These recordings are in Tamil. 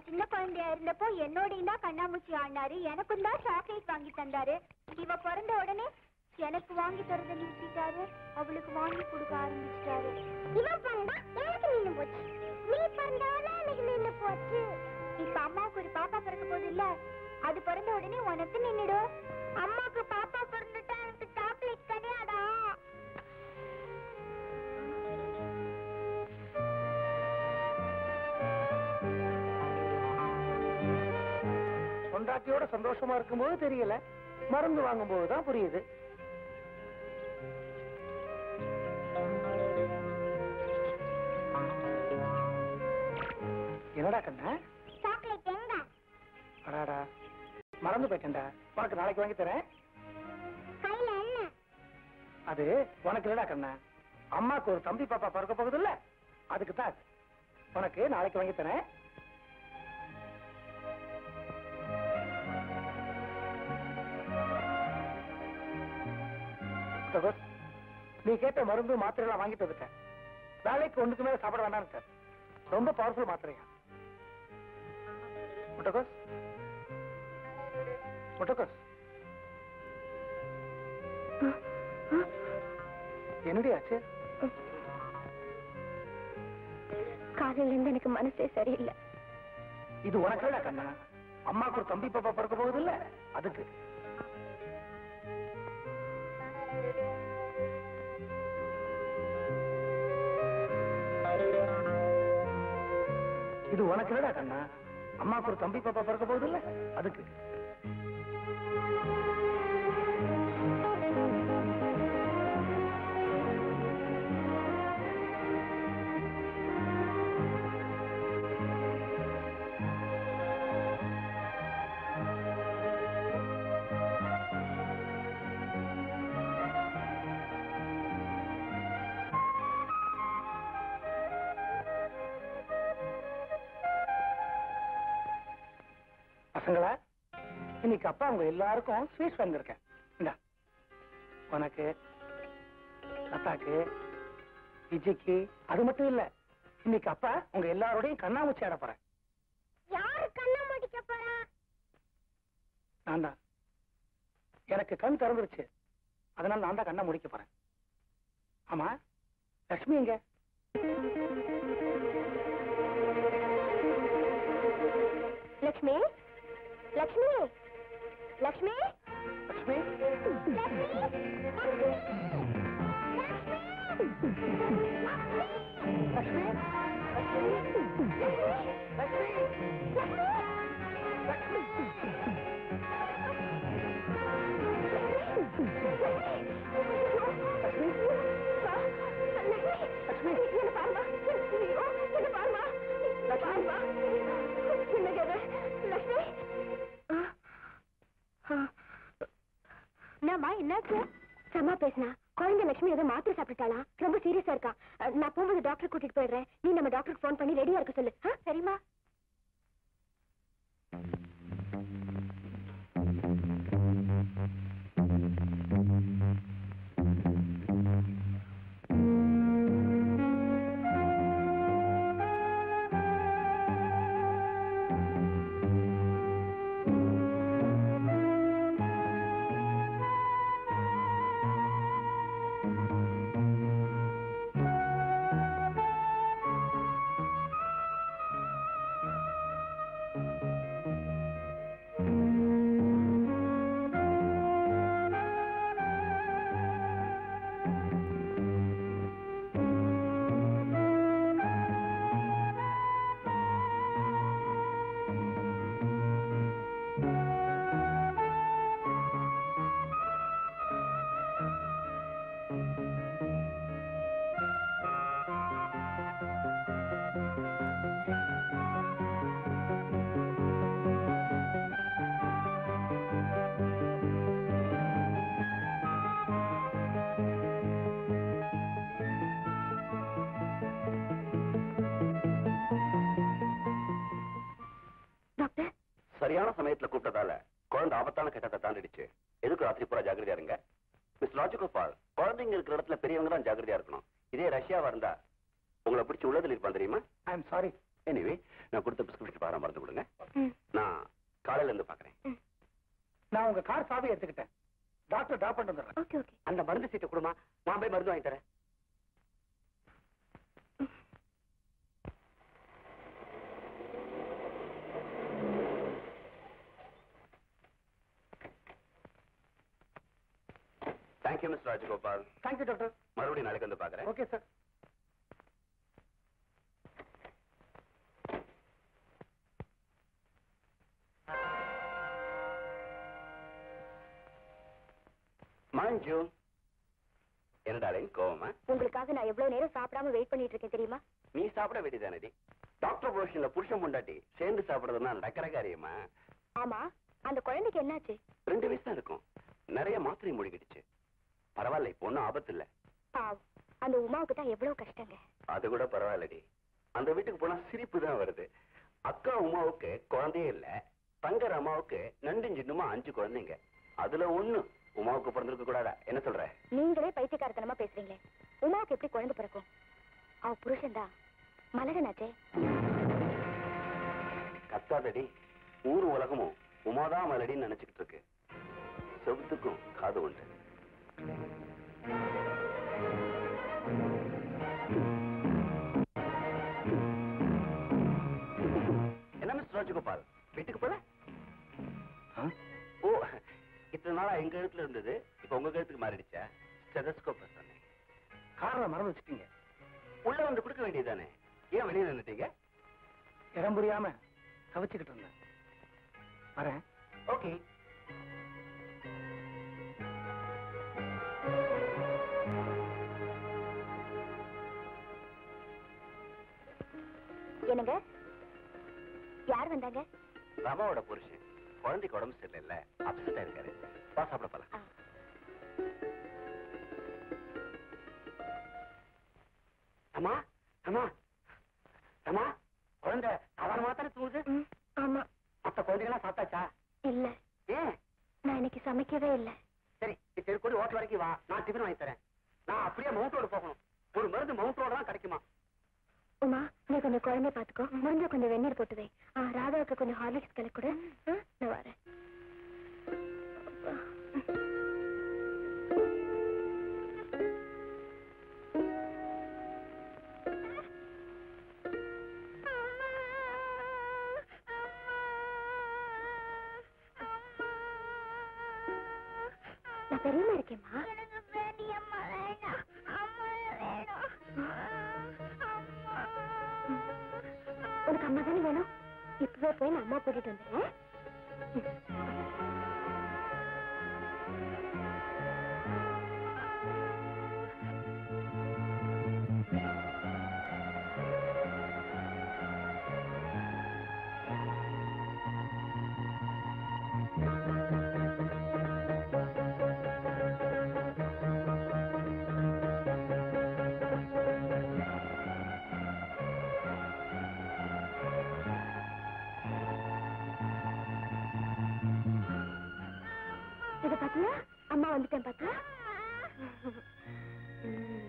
நான் சின்ன குழந்தையா இருந்தப்போ என்னோடையும் தான் கண்ணாமூச்சி ஆடினாரு எனக்கும் தான் சாக்லேட் வாங்கி தந்தாரு இவ பிறந்த உடனே எனக்கு வாங்கி தரத நிறுத்திட்டாரு அவளுக்கு வாங்கி கொடுக்க ஆரம்பிச்சிட்டாரு இவன் பிறந்தா எனக்கு நின்னு போச்சு நீ பிறந்தவள எனக்கு நின்னு போச்சு இப்ப அம்மாவுக்கு ஒரு பாப்பா பிறக்க போகுது இல்ல அது பிறந்த உடனே உனக்கு நின்னுடும் அம்மாக்கு பாப்பா பிறந்துட்டா எனக்கு சாக்லேட் கிடையாதா பொண்டாட்டியோட சந்தோஷமா இருக்கும்போது தெரியல மருந்து வாங்கும்போது தான் புரியுது என்னடா கண்ணா சாக்லேட் எங்க அடாடா மறந்து போயிட்டேன்டா உனக்கு நாளைக்கு வாங்கி தரேன் கையில என்ன அது உனக்கு இல்லடா கண்ணா அம்மாக்கு ஒரு தம்பி பாப்பா பிறக்க போகுது இல்ல அதுக்கு தான் அது. உனக்கு நாளைக்கு வாங்கி தரேன் சகோஸ், நீ கேட்ட மருந்து மாத்திரை எல்லாம் வாங்கிட்டு வந்துட்டேன் வேலைக்கு ஒண்ணுக்கு மேல சாப்பிட வேண்டாம் சார் ரொம்ப பவர்ஃபுல் மாத்திரையா முட்டகோஸ் முட்டகோஸ் என்னடி ஆச்சு காலையில இருந்து எனக்கு மனசே சரியில்லை இது உனக்கு இல்ல கண்ணா அம்மாக்கு ஒரு தம்பி பாப்பா பிறக்க போகுது இல்ல அதுக்கு இது உனக்கு இல்லடா கண்ணா அம்மாக்கு ஒரு தம்பி பாப்பா பிறக்க போகுது இல்ல அதுக்கு பசங்களா இன்னைக்கு அப்பா உங்க எல்லாருக்கும் ஸ்வீட்ஸ் வந்திருக்கேன் இந்தா உனக்கு அப்பாக்கு விஜய்க்கு அது மட்டும் இல்ல இன்னைக்கு அப்பா உங்க எல்லாரோடையும் கண்ணாமூச்சி ஆட போறேன் யாரு கண்ண முடிக்க போறா நான் தான் எனக்கு கண் திறந்துருச்சு அதனால நான் தான் கண்ணை முடிக்க போறேன் ஆமா லட்சுமி எங்க லக்ஷ்மி லக்ஷ்மி லக்ஷ்மி லட்சுமி லட்சுமி லட்சுமி என்னம்மா என்னாச்சு சம்மா பேசுனா குழந்தை லட்சுமி ஏதோ மாத்திரை சாப்பிட்டாளா ரொம்ப சீரியஸா இருக்கா அஹ், நான் போகும்போது டாக்டர் கூட்டிட்டு போயிடுறேன் நீ நம்ம டாக்டருக்கு ஃபோன் பண்ணி ரெடியா இருக்க சொல்லு ஆ, சரிம்மா டாக்டர் சரியான சமயத்துல கூப்பிட்டதால குழந்தை ஆபத்தான கட்டத்தை தாண்டிடுச்சு எதுக்கு ராத்திரி பூரா ஜாக்கிரதையா இருங்க மிஸ் லாஜிக்கல் ஃபால் குழந்தைங்க இருக்கிற இடத்துல பெரியவங்க தான் ஜாக்கிரதையா இருக்கணும் இதே ரஷ்யாவா இருந்தா உங்களை பிடிச்சி உள்ளதில் இருப்பான் தெரியுமா ஐ எம் சாரி எனிவே நான் கொடுத்த பிரிஸ்கிரிப்ஷன் பாரம் மறந்து கொடுங்க ம் நான் காலையில இருந்து பாக்குறேன் நான் உங்க கார் சாவி எடுத்துக்கிட்டேன் டாக்டர் டிராப் பண்ணிட்டு வந்துடுறேன் ஓகே ஓகே அந்த மருந்து சீட்டை கொடுமா நான் போய் மருந்து வாங்கி தரேன் thank you mister Rajagopal thank you doctor மறுபடியும் நாளைக்கு வந்து பாக்குறேன் ஓகே சார் மஞ்சு என்னடாலே கோவமா உங்களுக்காக நான் எவ்வளவு நேரம் சாப்பிடாம வெயிட் பண்ணிட்டு இருக்கேன் தெரியுமா நீ சாப்பிட வேண்டியதானடி டாக்டர் ப்ரொஃபஷன்ல புருஷன் பொண்டாட்டி சேர்ந்து சாப்பிடுறதுன்னா நடக்கிற காரியமா ஆமா அந்த குழந்தைக்கு என்னாச்சு ரெண்டு வயசு தான் இருக்கும் நிறைய மாத்திரை மூழ்கிடுச்சு பரவாயில்ல இப்போ ஒன்றும் ஆபத்து இல்ல பாவம் அந்த உமாவுக்கு தான் எவ்வளவு கஷ்டங்க அது கூட பரவாயில்லடி அந்த வீட்டுக்கு போனா சிரிப்பு தான் வருது அக்கா உமாவுக்கு குழந்தையே இல்ல தங்கர் அம்மாவுக்கு நண்டு சின்னமா அஞ்சு குழந்தைங்க அதுல ஒண்ணு உமாவுக்கு பிறந்திருக்க கூடாதா என்ன சொல்ற நீங்களே பைத்தியக்காரத்தனமா பேசுறீங்களே உமாவுக்கு எப்படி குழந்தை பிறக்கும் அவ புருஷன் தான் மலரனாச்சே கத்தாதடி ஊர் உலகமும் உமாதான் மலடின்னு நினைச்சுக்கிட்டு இருக்கு செவுத்துக்கும் காது உண்டு என்ன மிஸ்டர் ராஜகோபால் வீட்டுக்கு போல ஓ இத்தனை நாளா எங்க எழுத்துல இருந்தது இப்ப உங்க கழுத்துக்கு மாறிடுச்சா ஸ்டெதஸ்கோப் சொன்னேன் காரில் மறந்து வச்சுட்டீங்க உள்ள வந்து கொடுக்க வேண்டியதுதானே ஏன் வெளியே நின்னுட்டீங்க இடம் புரியாம தவிச்சுக்கிட்டு இருந்தேன் வரேன் ஓகே என்னங்க யார் வந்தாங்க ரமாவோட புருஷன் குழந்தைக்கு உடம்பு சரியில்லை அப்செட்டா இருக்காரு வா சாப்பிட போலாம் ஆ. அம்மா அம்மா அம்மா குழந்தை சாதாரணமா தானே தூங்குது ம், ஆமா மத்த குழந்தைகளாம் சாப்பிட்டாச்சா இல்ல ஏன் நான் இன்னைக்கு சமைக்கவே இல்ல சரி நீ தெருக்கூடி ஹோட்டல் வரைக்கும் வா நான் டிஃபன் வாங்கி தரேன் நான் அப்படியே மவுண்ட் ரோடு போகணும் ஒரு மருந்து மவுண்ட் ரோடு தான் கிடைக்குமா உமா நீ கொஞ்சம் குழந்தை பாத்துக்கோ முடிஞ்ச கொஞ்சம் வெந்நீர் போட்டு வை ஆ, ராதாவுக்கு கொஞ்சம் ஹார்லிக்ஸ் கலக்கு கொடு ஆ, நான் வரேன் நான் பெரியமா இருக்கேம்மா உனக்கு அம்மா தானே வேணும் இப்பவே போய் நான் அம்மா கூட்டிட்டு வந்துடுறேன் இத பாத்தியா அம்மா வந்துட்டேன் பாத்தியா ம்.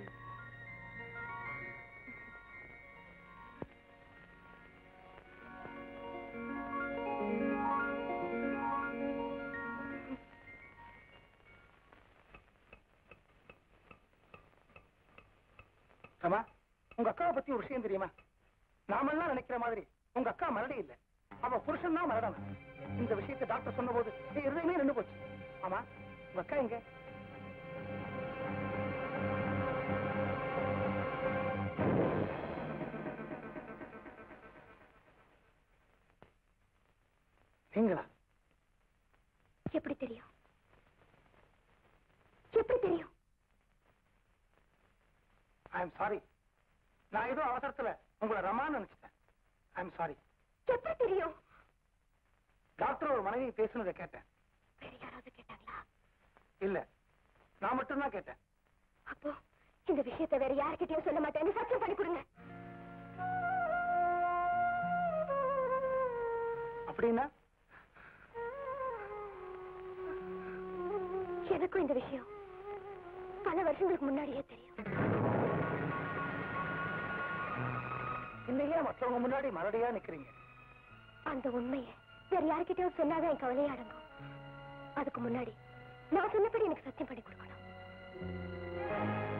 ரமா உங்க அக்காவை பத்தி ஒரு விஷயம் தெரியுமா நாமெல்லாம் நினைக்கிற மாதிரி உங்க அக்கா மரடி இல்ல அவ புருஷன் தான் மரடணும் இந்த விஷயத்தை டாக்டர் சொன்னபோது என் இருதயமே நின்னு போச்சு ஆமா உங்க அக்கா எங்க நீங்களா எப்படி தெரியும் எப்படி தெரியும் ஐ எம் சாரி நான் ஏதோ அவசரத்துல உங்களை ரமான்னு நினைச்சிட்டேன் ஐ எம் சாரி எப்படி தெரியும் டாக்டர் ஒரு மனைவி பேசுனதை கேட்டேன் வேற யாராவது கேட்டாங்களா இல்ல நான் மட்டும்தான் கேட்டேன் அப்போ இந்த விஷயத்தை வேற யார்கிட்டயும் சொல்ல மாட்டேன்னு சத்தியம் பண்ணி கொடுங்க அப்படின்னா எனக்கும் இந்த விஷயம் பல வருஷங்களுக்கு முன்னாடியே தெரியும் இல்லையே ஏன் மற்றவங்க முன்னாடி மறுபடியா நிக்கிறீங்க அந்த உண்மையை வேற யார்கிட்டயும் சொன்னாதான் என் கவலையை அடங்கும் அதுக்கு முன்னாடி நான் சொன்னபடி எனக்கு சத்தியம் பண்ணி கொடுக்கணும்